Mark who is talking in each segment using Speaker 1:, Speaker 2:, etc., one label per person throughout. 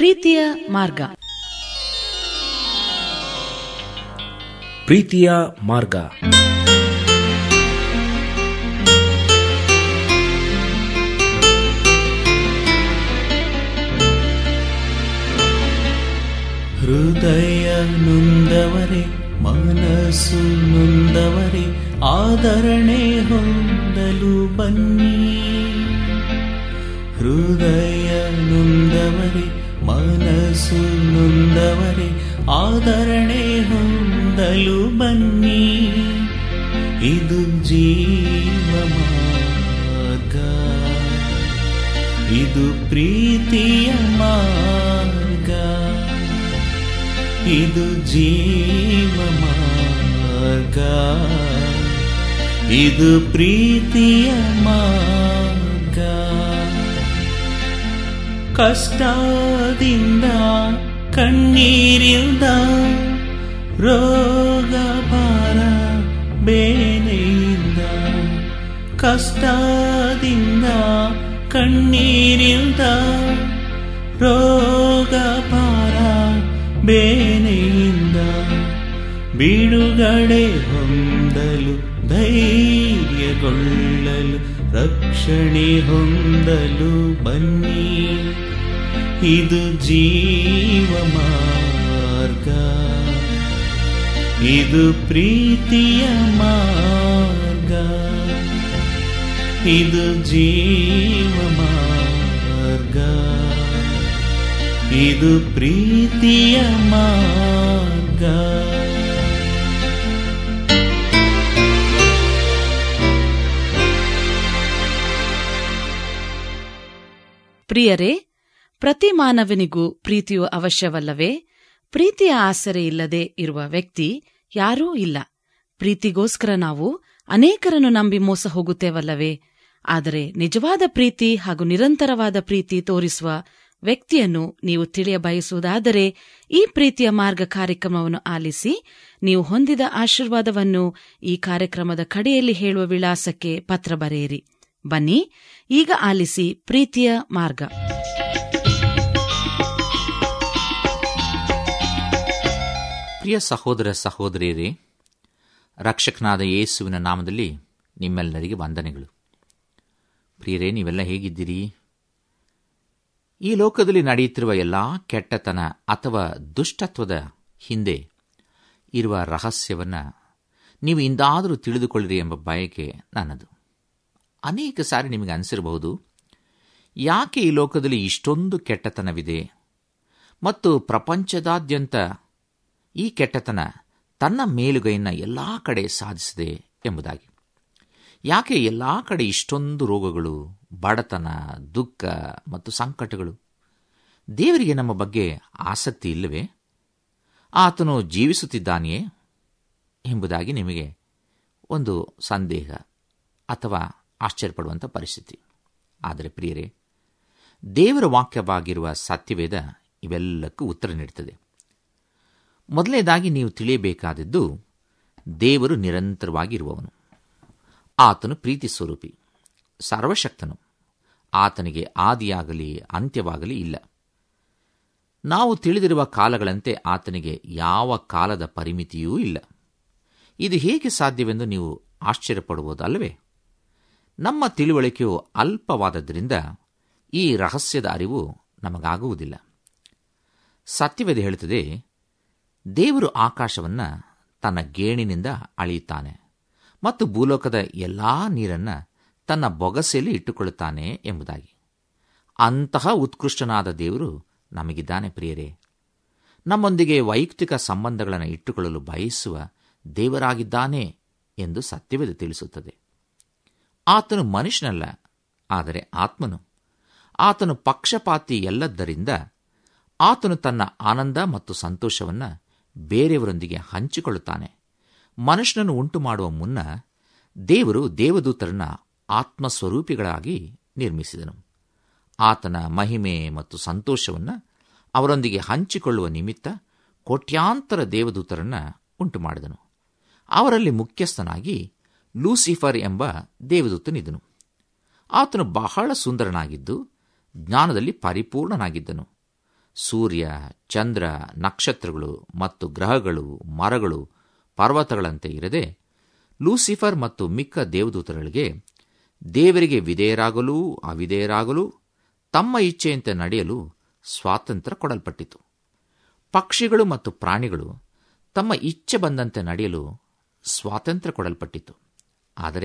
Speaker 1: ಪ್ರೀತಿಯ ಮಾರ್ಗ
Speaker 2: ಪ್ರೀತಿಯ ಮಾರ್ಗ
Speaker 3: ಹೃದಯ ನೊಂದವರೇ ಮನಸ್ಸು ನೊಂದವರೇ ಆದರಣೆ ಹೊಂದಲು ಬನ್ನಿ ಹೃದಯ ನೊಂದವರೇ ಮನಸ್ಸು ನೊಂದವರೇ ಆದರಣೆ ಹೊಂದಲು ಬನ್ನಿ ಇದು ಜೀವ ಮಾರ್ಗ ಇದು ಪ್ರೀತಿಯ ಮಾರ್ಗ ಇದು ಜೀವ ಮಾರ್ಗ ಇದು ಪ್ರೀತಿಯ ಮಾರ್ಗ ಕಷ್ಟದಿಂದ ಕಣ್ಣೀರಿಂದ ರೋಗ ಭಾರ ಬೇನೆಯಿಂದ ಕಷ್ಟದಿಂದ ಕಣ್ಣೀರಿಂದ ರೋಗ ಭಾರ ಬೇನೆಯಿಂದ ಬಿಡುಗಡೆ ಹೊಂದಲು ಧೈರ್ಯಗೊಳ್ಳಲು ರಕ್ಷಣೆ ಹೊಂದಲು ಬನ್ನಿ ಇದು ಜೀವ ಮಾರ್ಗ ಇದು ಪ್ರೀತಿಯ ಮಾರ್ಗ ಇದು ಜೀವ ಮಾರ್ಗ ಇದು ಪ್ರೀತಿಯ ಮಾರ್ಗ
Speaker 1: ಪ್ರಿಯರೇ ಪ್ರತಿ ಮಾನವನಿಗೂ ಪ್ರೀತಿಯು ಅವಶ್ಯವಲ್ಲವೇ ಪ್ರೀತಿಯ ಆಸರೆ ಇಲ್ಲದೆ ಇರುವ ವ್ಯಕ್ತಿ ಯಾರೂ ಇಲ್ಲ ಪ್ರೀತಿಗೋಸ್ಕರ ನಾವು ಅನೇಕರನ್ನು ನಂಬಿ ಮೋಸ ಹೋಗುತ್ತೇವಲ್ಲವೇ ಆದರೆ ನಿಜವಾದ ಪ್ರೀತಿ ಹಾಗೂ ನಿರಂತರವಾದ ಪ್ರೀತಿ ತೋರಿಸುವ ವ್ಯಕ್ತಿಯನ್ನು ನೀವು ತಿಳಿಯ ಬಯಸುವುದಾದರೆ ಈ ಪ್ರೀತಿಯ ಮಾರ್ಗ ಕಾರ್ಯಕ್ರಮವನ್ನು ಆಲಿಸಿ ನೀವು ಹೊಂದಿದ ಆಶೀರ್ವಾದವನ್ನು ಈ ಕಾರ್ಯಕ್ರಮದ ಕಡೆಯಲ್ಲಿ ಹೇಳುವ ವಿಳಾಸಕ್ಕೆ ಪತ್ರ ಬರೆಯಿರಿ ಬನ್ನಿ ಈಗ ಆಲಿಸಿ ಪ್ರೀತಿಯ ಮಾರ್ಗ
Speaker 4: ಪ್ರಿಯ ಸಹೋದರ ಸಹೋದರಿಯರೇ ರಕ್ಷಕನಾದ ಯೇಸುವಿನ ನಾಮದಲ್ಲಿ ನಿಮ್ಮೆಲ್ಲರಿಗೆ ವಂದನೆಗಳು ಪ್ರಿಯರೇ ನೀವೆಲ್ಲ ಹೇಗಿದ್ದೀರಿ ಈ ಲೋಕದಲ್ಲಿ ನಡೆಯುತ್ತಿರುವ ಎಲ್ಲ ಕೆಟ್ಟತನ ಅಥವಾ ದುಷ್ಟತ್ವದ ಹಿಂದೆ ಇರುವ ರಹಸ್ಯವನ್ನು ನೀವು ಇಂದಾದರೂ ತಿಳಿದುಕೊಳ್ಳಿರಿ ಎಂಬ ಬಯಕೆ ನನ್ನದು ಅನೇಕ ಸಾರಿ ನಿಮಗೆ ಅನಿಸಿರಬಹುದು ಯಾಕೆ ಈ ಲೋಕದಲ್ಲಿ ಇಷ್ಟೊಂದು ಕೆಟ್ಟತನವಿದೆ ಮತ್ತು ಪ್ರಪಂಚದಾದ್ಯಂತ ಈ ಕೆಟ್ಟತನ ತನ್ನ ಮೇಲುಗೈಯನ್ನು ಎಲ್ಲ ಕಡೆ ಸಾಧಿಸಿದೆ ಎಂಬುದಾಗಿ ಯಾಕೆ ಎಲ್ಲ ಕಡೆ ಇಷ್ಟೊಂದು ರೋಗಗಳು ಬಡತನ ದುಃಖ ಮತ್ತು ಸಂಕಟಗಳು ದೇವರಿಗೆ ನಮ್ಮ ಬಗ್ಗೆ ಆಸಕ್ತಿ ಇಲ್ಲವೇ ಆತನು ಜೀವಿಸುತ್ತಿದ್ದಾನೆಯೇ ಎಂಬುದಾಗಿ ನಿಮಗೆ ಒಂದು ಸಂದೇಹ ಅಥವಾ ಆಶ್ಚರ್ಯಪಡುವಂಥ ಪರಿಸ್ಥಿತಿ ಆದರೆ ಪ್ರಿಯರೇ ದೇವರ ವಾಕ್ಯವಾಗಿರುವ ಸತ್ಯವೇದ ಇವೆಲ್ಲಕ್ಕೂ ಉತ್ತರ ನೀಡುತ್ತದೆ ಮೊದಲನೇದಾಗಿ ನೀವು ತಿಳಿಯಬೇಕಾದದ್ದು ದೇವರು ನಿರಂತರವಾಗಿರುವವನು ಆತನು ಪ್ರೀತಿ ಸ್ವರೂಪಿ ಸರ್ವಶಕ್ತನು ಆತನಿಗೆ ಆದಿಯಾಗಲಿ ಅಂತ್ಯವಾಗಲಿ ಇಲ್ಲ ನಾವು ತಿಳಿದಿರುವ ಕಾಲಗಳಂತೆ ಆತನಿಗೆ ಯಾವ ಕಾಲದ ಪರಿಮಿತಿಯೂ ಇಲ್ಲ ಇದು ಹೇಗೆ ಸಾಧ್ಯವೆಂದು ನೀವು ಆಶ್ಚರ್ಯಪಡುವುದಲ್ಲವೇ ನಮ್ಮ ತಿಳುವಳಿಕೆಯು ಅಲ್ಪವಾದದ್ದರಿಂದ ಈ ರಹಸ್ಯದ ಅರಿವು ನಮಗಾಗುವುದಿಲ್ಲ ಸತ್ಯವೇದ ಹೇಳುತ್ತದೆ ದೇವರು ಆಕಾಶವನ್ನು ತನ್ನ ಗೇಣಿನಿಂದ ಅಳೆಯುತ್ತಾನೆ ಮತ್ತು ಭೂಲೋಕದ ಎಲ್ಲಾ ನೀರನ್ನು ತನ್ನ ಬೊಗಸೆಯಲ್ಲಿ ಇಟ್ಟುಕೊಳ್ಳುತ್ತಾನೆ ಎಂಬುದಾಗಿ ಅಂತಹ ಉತ್ಕೃಷ್ಟನಾದ ದೇವರು ನಮಗಿದ್ದಾನೆ ಪ್ರಿಯರೇ ನಮ್ಮೊಂದಿಗೆ ವೈಯಕ್ತಿಕ ಸಂಬಂಧಗಳನ್ನು ಇಟ್ಟುಕೊಳ್ಳಲು ಬಯಸುವ ದೇವರಾಗಿದ್ದಾನೆ ಎಂದು ಸತ್ಯವೇದ ತಿಳಿಸುತ್ತದೆ ಆತನು ಮನುಷ್ಯನಲ್ಲ ಆದರೆ ಆತ್ಮನು ಆತನು ಪಕ್ಷಪಾತಿ ಎಲ್ಲದ್ದರಿಂದ ಆತನು ತನ್ನ ಆನಂದ ಮತ್ತು ಸಂತೋಷವನ್ನು ಬೇರೆಯವರೊಂದಿಗೆ ಹಂಚಿಕೊಳ್ಳುತ್ತಾನೆ ಮನುಷ್ಯನನ್ನು ಉಂಟು ಮಾಡುವ ಮುನ್ನ ದೇವರು ದೇವದೂತರನ್ನ ಆತ್ಮಸ್ವರೂಪಿಗಳಾಗಿ ನಿರ್ಮಿಸಿದನು ಆತನ ಮಹಿಮೆ ಮತ್ತು ಸಂತೋಷವನ್ನು ಅವರೊಂದಿಗೆ ಹಂಚಿಕೊಳ್ಳುವ ನಿಮಿತ್ತ ಕೋಟ್ಯಾಂತರ ದೇವದೂತರನ್ನ ಉಂಟು ಮಾಡಿದನು ಅವರಲ್ಲಿ ಮುಖ್ಯಸ್ಥನಾಗಿ ಲೂಸಿಫರ್ ಎಂಬ ದೇವದೂತನಿದ್ದನು ಆತನು ಬಹಳ ಸುಂದರನಾಗಿದ್ದು ಜ್ಞಾನದಲ್ಲಿ ಪರಿಪೂರ್ಣನಾಗಿದ್ದನು ಸೂರ್ಯ ಚಂದ್ರ ನಕ್ಷತ್ರಗಳು ಮತ್ತು ಗ್ರಹಗಳು ಮರಗಳು ಪರ್ವತಗಳಂತೆ ಇರದೆ ಲೂಸಿಫರ್ ಮತ್ತು ಮಿಕ್ಕ ದೇವದೂತರುಗಳಿಗೆ ದೇವರಿಗೆ ವಿಧೇಯರಾಗಲೂ ಅವಿಧೇಯರಾಗಲು ತಮ್ಮ ಇಚ್ಛೆಯಂತೆ ನಡೆಯಲು ಸ್ವಾತಂತ್ರ್ಯ ಕೊಡಲ್ಪಟ್ಟಿತು ಪಕ್ಷಿಗಳು ಮತ್ತು ಪ್ರಾಣಿಗಳು ತಮ್ಮ ಇಚ್ಛೆ ಬಂದಂತೆ ನಡೆಯಲು ಸ್ವಾತಂತ್ರ್ಯ ಕೊಡಲ್ಪಟ್ಟಿತು ಆದರೆ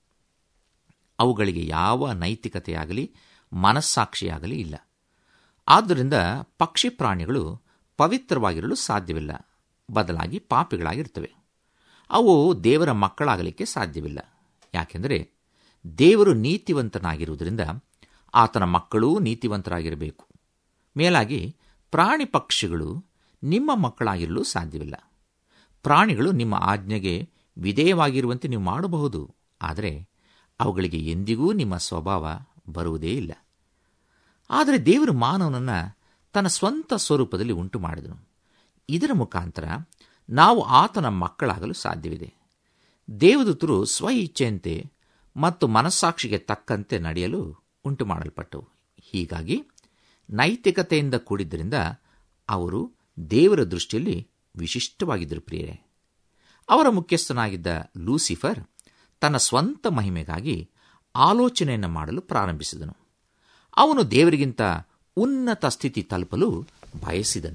Speaker 4: ಅವುಗಳಿಗೆ ಯಾವ ನೈತಿಕತೆಯಾಗಲಿ ಮನಸ್ಸಾಕ್ಷಿಯಾಗಲಿ ಇಲ್ಲ ಆದ್ದರಿಂದ ಪಕ್ಷಿ ಪ್ರಾಣಿಗಳು ಪವಿತ್ರವಾಗಿರಲು ಸಾಧ್ಯವಿಲ್ಲ ಬದಲಾಗಿ ಪಾಪಿಗಳಾಗಿರ್ತವೆ ಅವು ದೇವರ ಮಕ್ಕಳಾಗಲಿಕ್ಕೆ ಸಾಧ್ಯವಿಲ್ಲ ಯಾಕೆಂದರೆ ದೇವರು ನೀತಿವಂತನಾಗಿರುವುದರಿಂದ ಆತನ ಮಕ್ಕಳೂ ನೀತಿವಂತರಾಗಿರಬೇಕು ಮೇಲಾಗಿ ಪ್ರಾಣಿ ಪಕ್ಷಿಗಳು ನಿಮ್ಮ ಮಕ್ಕಳಾಗಿರಲು ಸಾಧ್ಯವಿಲ್ಲ ಪ್ರಾಣಿಗಳು ನಿಮ್ಮ ಆಜ್ಞೆಗೆ ವಿಧೇಯವಾಗಿರುವಂತೆ ನೀವು ಮಾಡಬಹುದು ಆದರೆ ಅವುಗಳಿಗೆ ಎಂದಿಗೂ ನಿಮ್ಮ ಸ್ವಭಾವ ಬರುವುದೇ ಇಲ್ಲ ಆದರೆ ದೇವರು ಮಾನವನನ್ನು ತನ್ನ ಸ್ವಂತ ಸ್ವರೂಪದಲ್ಲಿ ಉಂಟು ಮಾಡಿದನು ಇದರ ಮುಖಾಂತರ ನಾವು ಆತನ ಮಕ್ಕಳಾಗಲು ಸಾಧ್ಯವಿದೆ ದೇವದೂತರು ಸ್ವ ಇಚ್ಛೆಯಂತೆ ಮತ್ತು ಮನಸ್ಸಾಕ್ಷಿಗೆ ತಕ್ಕಂತೆ ನಡೆಯಲು ಉಂಟು ಮಾಡಲ್ಪಟ್ಟವು ಹೀಗಾಗಿ ನೈತಿಕತೆಯಿಂದ ಕೂಡಿದ್ದರಿಂದ ಅವರು ದೇವರ ದೃಷ್ಟಿಯಲ್ಲಿ ವಿಶಿಷ್ಟವಾಗಿದ್ದರು ಪ್ರಿಯರೇ ಅವರ ಮುಖ್ಯಸ್ಥನಾಗಿದ್ದ ಲೂಸಿಫರ್ ತನ್ನ ಸ್ವಂತ ಮಹಿಮೆಗಾಗಿ ಆಲೋಚನೆಯನ್ನು ಮಾಡಲು ಪ್ರಾರಂಭಿಸಿದನು ಅವನು ದೇವರಿಗಿಂತ ಉನ್ನತ ಸ್ಥಿತಿ ತಲುಪಲು ಬಯಸಿದನು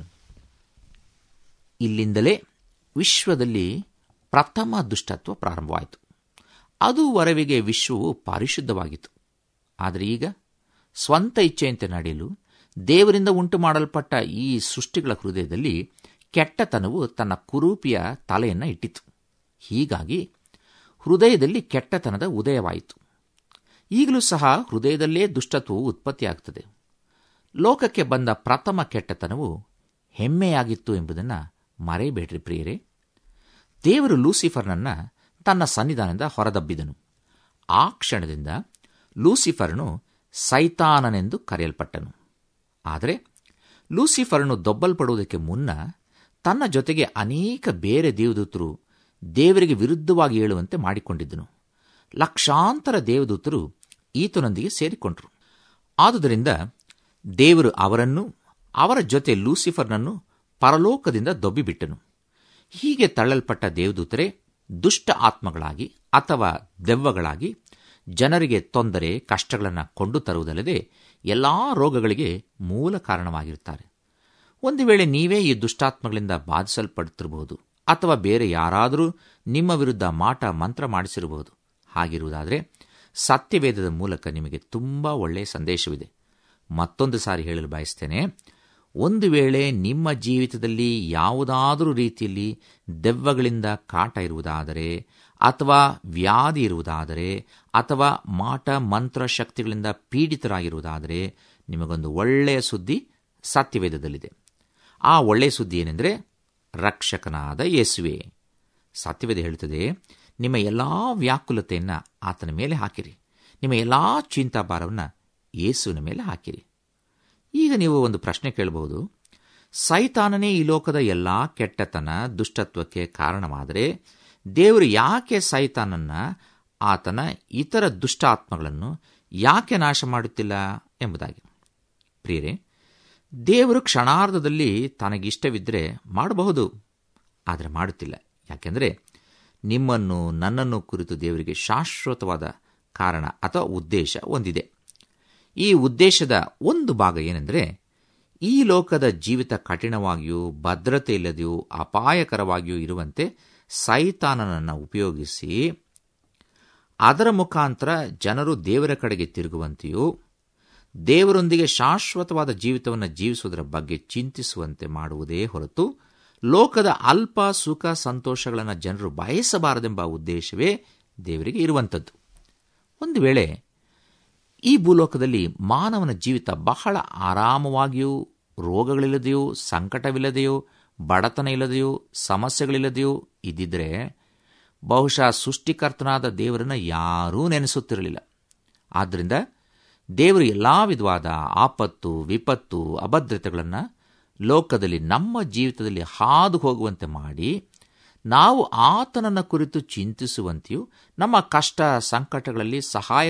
Speaker 4: ಇಲ್ಲಿಂದಲೇ ವಿಶ್ವದಲ್ಲಿ ಪ್ರಥಮ ದುಷ್ಟತ್ವ ಪ್ರಾರಂಭವಾಯಿತು ಅದುವರೆವಿಗೆ ವಿಶ್ವವು ಪರಿಶುದ್ಧವಾಗಿತ್ತು ಆದರೆ ಈಗ ಸ್ವಂತ ಇಚ್ಛೆಯಂತೆ ನಡೆಯಲು ದೇವರಿಂದ ಉಂಟು ಮಾಡಲ್ಪಟ್ಟ ಈ ಸೃಷ್ಟಿಗಳ ಹೃದಯದಲ್ಲಿ ಕೆಟ್ಟತನವು ತನ್ನ ಕುರೂಪಿಯ ತಲೆಯನ್ನು ಇಟ್ಟಿತು ಹೀಗಾಗಿ ಹೃದಯದಲ್ಲಿ ಕೆಟ್ಟತನದ ಉದಯವಾಯಿತು ಈಗಲೂ ಸಹ ಹೃದಯದಲ್ಲೇ ದುಷ್ಟತ್ವವು ಉತ್ಪತ್ತಿಯಾಗುತ್ತದೆ ಲೋಕಕ್ಕೆ ಬಂದ ಪ್ರಥಮ ಕೆಟ್ಟತನವು ಹೆಮ್ಮೆಯಾಗಿತ್ತು ಎಂಬುದನ್ನು ಮರೆಯಬೇಡ್ರಿ ಪ್ರಿಯರೇ ದೇವರು ಲೂಸಿಫರ್ನನ್ನ ತನ್ನ ಸನ್ನಿಧಾನದಿಂದ ಹೊರದಬ್ಬಿದನು ಆ ಕ್ಷಣದಿಂದ ಲೂಸಿಫರ್ನು ಸೈತಾನನೆಂದು ಕರೆಯಲ್ಪಟ್ಟನು ಆದರೆ ಲೂಸಿಫರ್ನು ದೊಬ್ಬಲ್ಪಡುವುದಕ್ಕೆ ಮುನ್ನ ತನ್ನ ಜೊತೆಗೆ ಅನೇಕ ಬೇರೆ ದೇವದೂತರು ದೇವರಿಗೆ ವಿರುದ್ಧವಾಗಿ ಹೇಳುವಂತೆ ಮಾಡಿಕೊಂಡಿದ್ದನು ಲಕ್ಷಾಂತರ ದೇವದೂತರು ಈತನೊಂದಿಗೆ ಸೇರಿಕೊಂಡರು ಆದುದರಿಂದ ದೇವರು ಅವರನ್ನು ಅವರ ಜೊತೆ ಲೂಸಿಫರ್ನನ್ನು ಪರಲೋಕದಿಂದ ದೊಬ್ಬಿಬಿಟ್ಟನು ಹೀಗೆ ತಳ್ಳಲ್ಪಟ್ಟ ದೇವದೂತರೇ ದುಷ್ಟ ಆತ್ಮಗಳಾಗಿ ಅಥವಾ ದೆವ್ವಗಳಾಗಿ ಜನರಿಗೆ ತೊಂದರೆ ಕಷ್ಟಗಳನ್ನು ಕೊಂಡು ತರುವುದಲ್ಲದೆ ಎಲ್ಲಾ ರೋಗಗಳಿಗೆ ಮೂಲ ಕಾರಣವಾಗಿರುತ್ತಾರೆ ಒಂದು ವೇಳೆ ನೀವೇ ಈ ದುಷ್ಟಾತ್ಮಗಳಿಂದ ಬಾಧಿಸಲ್ಪಡುತ್ತಿರಬಹುದು ಅಥವಾ ಬೇರೆ ಯಾರಾದರೂ ನಿಮ್ಮ ವಿರುದ್ಧ ಮಾಟ ಮಂತ್ರ ಮಾಡಿಸಿರಬಹುದು ಹಾಗಿರುವುದಾದರೆ ಸತ್ಯವೇದದ ಮೂಲಕ ನಿಮಗೆ ತುಂಬಾ ಒಳ್ಳೆಯ ಸಂದೇಶವಿದೆ ಮತ್ತೊಂದು ಸಾರಿ ಹೇಳಲು ಬಯಸ್ತೇನೆ ಒಂದು ವೇಳೆ ನಿಮ್ಮ ಜೀವಿತದಲ್ಲಿ ಯಾವುದಾದರೂ ರೀತಿಯಲ್ಲಿ ದೆವ್ವಗಳಿಂದ ಕಾಟ ಇರುವುದಾದರೆ ಅಥವಾ ವ್ಯಾಧಿ ಇರುವುದಾದರೆ ಅಥವಾ ಮಾಟ ಮಂತ್ರ ಶಕ್ತಿಗಳಿಂದ ಪೀಡಿತರಾಗಿರುವುದಾದರೆ ನಿಮಗೊಂದು ಒಳ್ಳೆಯ ಸುದ್ದಿ ಸತ್ಯವೇದದಲ್ಲಿದೆ ಆ ಒಳ್ಳೆಯ ಸುದ್ದಿ ಏನೆಂದರೆ ರಕ್ಷಕನಾದ ಯೇಸುವೆ ಸತ್ಯವೇದ ಹೇಳುತ್ತದೆ ನಿಮ್ಮ ಎಲ್ಲ ವ್ಯಾಕುಲತೆಯನ್ನು ಆತನ ಮೇಲೆ ಹಾಕಿರಿ ನಿಮ್ಮ ಎಲ್ಲ ಚಿಂತಾಭಾರವನ್ನು ಯೇಸುವಿನ ಮೇಲೆ ಹಾಕಿರಿ ಈಗ ನೀವು ಒಂದು ಪ್ರಶ್ನೆ ಕೇಳಬಹುದು ಸೈತಾನನೇ ಈ ಲೋಕದ ಎಲ್ಲ ಕೆಟ್ಟತನ ದುಷ್ಟತ್ವಕ್ಕೆ ಕಾರಣವಾದರೆ ದೇವರು ಯಾಕೆ ಸೈತಾನನ್ನ ಆತನ ಇತರ ದುಷ್ಟ ಆತ್ಮಗಳನ್ನು ಯಾಕೆ ನಾಶ ಮಾಡುತ್ತಿಲ್ಲ ಎಂಬುದಾಗಿ ಪ್ರಿಯರೇ ದೇವರು ಕ್ಷಣಾರ್ಧದಲ್ಲಿ ತನಗಿಷ್ಟವಿದ್ದರೆ ಮಾಡಬಹುದು ಆದರೆ ಮಾಡುತ್ತಿಲ್ಲ ಯಾಕೆಂದರೆ ನಿಮ್ಮನ್ನು ನನ್ನನ್ನು ಕುರಿತು ದೇವರಿಗೆ ಶಾಶ್ವತವಾದ ಕಾರಣ ಅಥವಾ ಉದ್ದೇಶ ಹೊಂದಿದೆ ಈ ಉದ್ದೇಶದ ಒಂದು ಭಾಗ ಏನೆಂದರೆ ಈ ಲೋಕದ ಜೀವಿತ ಕಠಿಣವಾಗಿಯೂ ಭದ್ರತೆ ಇಲ್ಲದೆಯೂ ಅಪಾಯಕರವಾಗಿಯೂ ಇರುವಂತೆ ಸೈತಾನನನ್ನು ಉಪಯೋಗಿಸಿ ಅದರ ಮುಖಾಂತರ ಜನರು ದೇವರ ಕಡೆಗೆ ತಿರುಗುವಂತೆಯೂ ದೇವರೊಂದಿಗೆ ಶಾಶ್ವತವಾದ ಜೀವಿತವನ್ನು ಜೀವಿಸುವುದರ ಬಗ್ಗೆ ಚಿಂತಿಸುವಂತೆ ಮಾಡುವುದೇ ಹೊರತು ಲೋಕದ ಅಲ್ಪ ಸುಖ ಸಂತೋಷಗಳನ್ನು ಜನರು ಬಯಸಬಾರದೆಂಬ ಉದ್ದೇಶವೇ ದೇವರಿಗೆ ಇರುವಂಥದ್ದು ಒಂದು ವೇಳೆ ಈ ಭೂಲೋಕದಲ್ಲಿ ಮಾನವನ ಜೀವಿತ ಬಹಳ ಆರಾಮವಾಗಿಯೂ ರೋಗಗಳಿಲ್ಲದೆಯೂ ಸಂಕಟವಿಲ್ಲದೆಯೂ ಬಡತನ ಇಲ್ಲದೆಯೂ ಸಮಸ್ಯೆಗಳಿಲ್ಲದೆಯೂ ಇದ್ದಿದ್ರೆ ಬಹುಶಃ ಸೃಷ್ಟಿಕರ್ತನಾದ ದೇವರನ್ನು ಯಾರೂ ನೆನೆಸುತ್ತಿರಲಿಲ್ಲ ಆದ್ದರಿಂದ ದೇವರು ಎಲ್ಲ ವಿಧವಾದ ಆಪತ್ತು ವಿಪತ್ತು ಅಭದ್ರತೆಗಳನ್ನು ಲೋಕದಲ್ಲಿ ನಮ್ಮ ಜೀವಿತದಲ್ಲಿ ಹಾದು ಹೋಗುವಂತೆ ಮಾಡಿ ನಾವು ಆತನನ್ನು ಕುರಿತು ಚಿಂತಿಸುವಂತೆಯೂ ನಮ್ಮ ಕಷ್ಟ ಸಂಕಟಗಳಲ್ಲಿ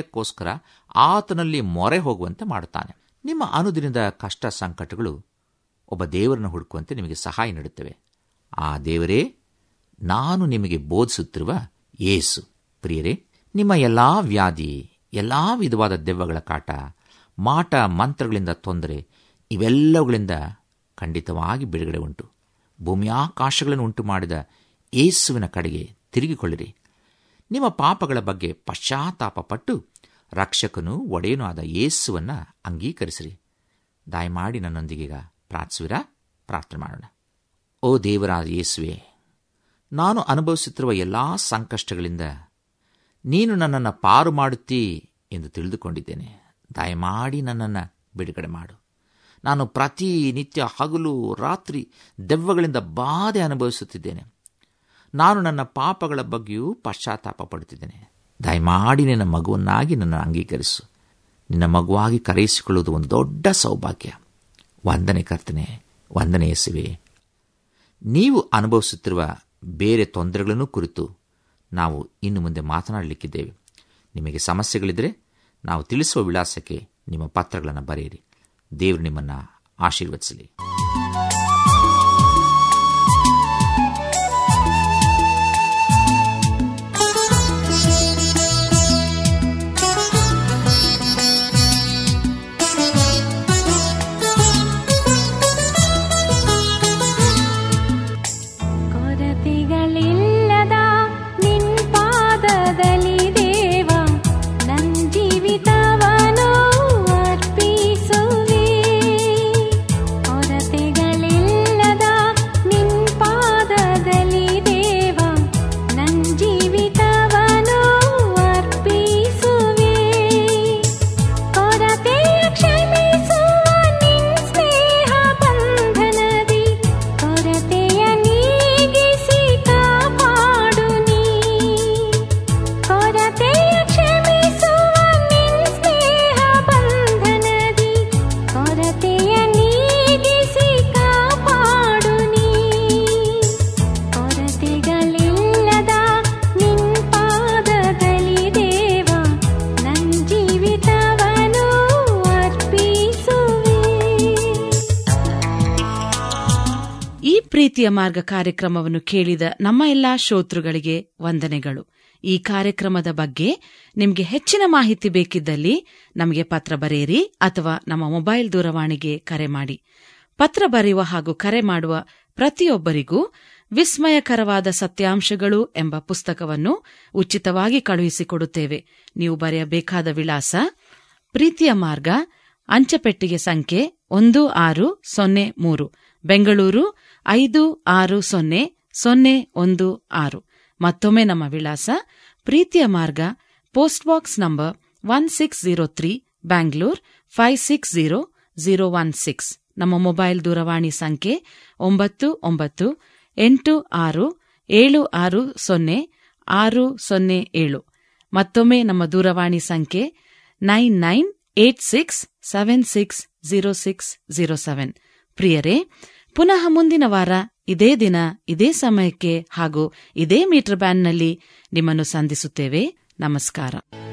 Speaker 4: ಸಹಾಯಕ್ಕೋಸ್ಕರ ಆತನಲ್ಲಿ ಮೊರೆ ಹೋಗುವಂತೆ ಮಾಡುತ್ತಾನೆ ನಿಮ್ಮ ಅನುದಿನದ ಕಷ್ಟ ಸಂಕಟಗಳು ಒಬ್ಬ ದೇವರನ್ನು ಹುಡುಕುವಂತೆ ನಿಮಗೆ ಸಹಾಯ ನೀಡುತ್ತವೆ ಆ ದೇವರೇ ನಾನು ನಿಮಗೆ ಬೋಧಿಸುತ್ತಿರುವ ಯೇಸು ಪ್ರಿಯರೇ ನಿಮ್ಮ ಎಲ್ಲಾ ವ್ಯಾಧಿ ಎಲ್ಲಾ ವಿಧವಾದ ದೆವ್ವಗಳ ಕಾಟ ಮಾಟ ಮಂತ್ರಗಳಿಂದ ತೊಂದರೆ ಇವೆಲ್ಲವುಗಳಿಂದ ಖಂಡಿತವಾಗಿ ಬಿಡುಗಡೆ ಉಂಟು ಭೂಮಿಯಾಕಾಶಗಳನ್ನು ಉಂಟು ಮಾಡಿದ ಯೇಸುವಿನ ಕಡೆಗೆ ತಿರುಗಿಕೊಳ್ಳಿರಿ ನಿಮ್ಮ ಪಾಪಗಳ ಬಗ್ಗೆ ಪಶ್ಚಾತ್ತಾಪ ಪಟ್ಟು ರಕ್ಷಕನೂ ಒಡೆಯನೂ ಆದ ಯೇಸುವನ್ನ ಅಂಗೀಕರಿಸಿರಿ ದಯಮಾಡಿ ನನ್ನೊಂದಿಗೀಗ ಪ್ರಾರ್ಥಿಸುವಿರಾ ಪ್ರಾರ್ಥನೆ ಮಾಡೋಣ ಓ ದೇವರಾದ ಯೇಸುವೆ ನಾನು ಅನುಭವಿಸುತ್ತಿರುವ ಎಲ್ಲಾ ಸಂಕಷ್ಟಗಳಿಂದ ನೀನು ನನ್ನನ್ನು ಪಾರು ಮಾಡುತ್ತೀ ಎಂದು ತಿಳಿದುಕೊಂಡಿದ್ದೇನೆ ದಯಮಾಡಿ ನನ್ನನ್ನು ಬಿಡುಗಡೆ ಮಾಡು ನಾನು ಪ್ರತಿನಿತ್ಯ ಹಗಲು ರಾತ್ರಿ ದೆವ್ವಗಳಿಂದ ಬಾಧೆ ಅನುಭವಿಸುತ್ತಿದ್ದೇನೆ ನಾನು ನನ್ನ ಪಾಪಗಳ ಬಗ್ಗೆಯೂ ಪಶ್ಚಾತ್ತಾಪ ಪಡುತ್ತಿದ್ದೇನೆ ದಯಮಾಡಿ ನಿನ್ನ ಮಗುವನ್ನಾಗಿ ನನ್ನ ಅಂಗೀಕರಿಸು ನಿನ್ನ ಮಗುವಾಗಿ ಕರೆಯಿಸಿಕೊಳ್ಳುವುದು ಒಂದು ದೊಡ್ಡ ಸೌಭಾಗ್ಯ ವಂದನೆ ಕರ್ತನೆ ವಂದನೆ ಎಸುವೆ ನೀವು ಅನುಭವಿಸುತ್ತಿರುವ ಬೇರೆ ತೊಂದರೆಗಳನ್ನು ಕುರಿತು ನಾವು ಇನ್ನು ಮುಂದೆ ಮಾತನಾಡಲಿಕ್ಕಿದ್ದೇವೆ ನಿಮಗೆ ಸಮಸ್ಯೆಗಳಿದ್ದರೆ ನಾವು ತಿಳಿಸುವ ವಿಳಾಸಕ್ಕೆ ನಿಮ್ಮ ಪತ್ರಗಳನ್ನು ಬರೆಯಿರಿ ದೇವರು ನಿಮ್ಮನ್ನು ಆಶೀರ್ವದಿಸಲಿ
Speaker 2: ಕೊರತೆಗಳಿಲ್ಲದ ನಿನ್ ಪಾದದಲ್ಲಿ ದೇವ ನನ್ ಜೀವಿತವನು ಅರ್ಪಿಸುವೆ ಕೊರತೆಗಳಿಲ್ಲದ ನಿನ್ ಪಾದದಲ್ಲಿ ದೇವ ನನ್ ಜೀವಿತವನು ಅರ್ಪಿಸುವೆ ಕೊರತೆಯ ಕ್ಷಮಿಸುವ ನಿನ್ ಸ್ನೇಹ ಬಂಧನದಿ ಕೊರತೆಯ ನೀಗಿಸಿ ಕಾಪಾಡು ನೀ ಕೊರತೆಯ ಕ್ಷಮಿಸುವ ನಿನ್ ಸ್ನೇಹ ಬಂಧನದಿ ಕೊರತೆಯ ನೀಗಿಸಿ ಕಾಪಾಡು ನೀ ಕೊರತೆಗಳಿಲ್ಲದ ನಿನ್ ಪಾದದಲ್ಲಿ ದೇವ ನನ್ ಜೀವಿತವನು ಅರ್ಪಿಸುವೆ
Speaker 1: ಈ ಪ್ರೀತಿಯ ಮಾರ್ಗ ಕಾರ್ಯಕ್ರಮವನ್ನು ಕೇಳಿದ ನಮ್ಮ ಎಲ್ಲಾ ಶ್ರೋತೃಗಳಿಗೆ ವಂದನೆಗಳು ಈ ಕಾರ್ಯಕ್ರಮದ ಬಗ್ಗೆ ನಿಮಗೆ ಹೆಚ್ಚಿನ ಮಾಹಿತಿ ಬೇಕಿದ್ದಲ್ಲಿ ನಮಗೆ ಪತ್ರ ಬರೆಯಿರಿ ಅಥವಾ ನಮ್ಮ ಮೊಬೈಲ್ ದೂರವಾಣಿಗೆ ಕರೆ ಮಾಡಿ ಪತ್ರ ಬರೆಯುವ ಹಾಗೂ ಕರೆ ಮಾಡುವ ಪ್ರತಿಯೊಬ್ಬರಿಗೂ ವಿಸ್ಮಯಕರವಾದ ಸತ್ಯಾಂಶಗಳು ಎಂಬ ಪುಸ್ತಕವನ್ನು ಉಚಿತವಾಗಿ ಕಳುಹಿಸಿಕೊಡುತ್ತೇವೆ ನೀವು ಬರೆಯಬೇಕಾದ ವಿಳಾಸ ಪ್ರೀತಿಯ ಮಾರ್ಗ ಅಂಚೆಪೆಟ್ಟಿಗೆ ಸಂಖ್ಯೆ ಒಂದು ಆರು ಸೊನ್ನೆ ಮೂರು ಬೆಂಗಳೂರು ಐದು ಆರು ಸೊನ್ನೆ ಸೊನ್ನೆ ಒಂದು ಆರು ಮತ್ತೊಮ್ಮೆ ನಮ್ಮ ವಿಳಾಸ ಪ್ರೀತಿಯ ಮಾರ್ಗ post box number one six zero three Bangalore five six zero zero one six ನಮ್ಮ ಮೊಬೈಲ್ ದೂರವಾಣಿ ಸಂಖ್ಯೆ ಒಂಬತ್ತು ಒಂಬತ್ತು ಎಂಟು ಆರು ಏಳು ಆರು ಸೊನ್ನೆ ಆರು ಸೊನ್ನೆ ಏಳು ಮತ್ತೊಮ್ಮೆ ನಮ್ಮ ದೂರವಾಣಿ ಸಂಖ್ಯೆ nine nine eight six seven six zero six zero seven ಪ್ರಿಯರೇ ಪುನಃ ಮುಂದಿನ ವಾರ ಇದೇ ದಿನ ಇದೇ ಸಮಯಕ್ಕೆ ಹಾಗೂ ಇದೇ ಮೀಟರ್ ಬ್ಯಾಂಡ್ನಲ್ಲಿ ನಿಮ್ಮನ್ನು ಸಂಧಿಸುತ್ತೇವೆ ನಮಸ್ಕಾರ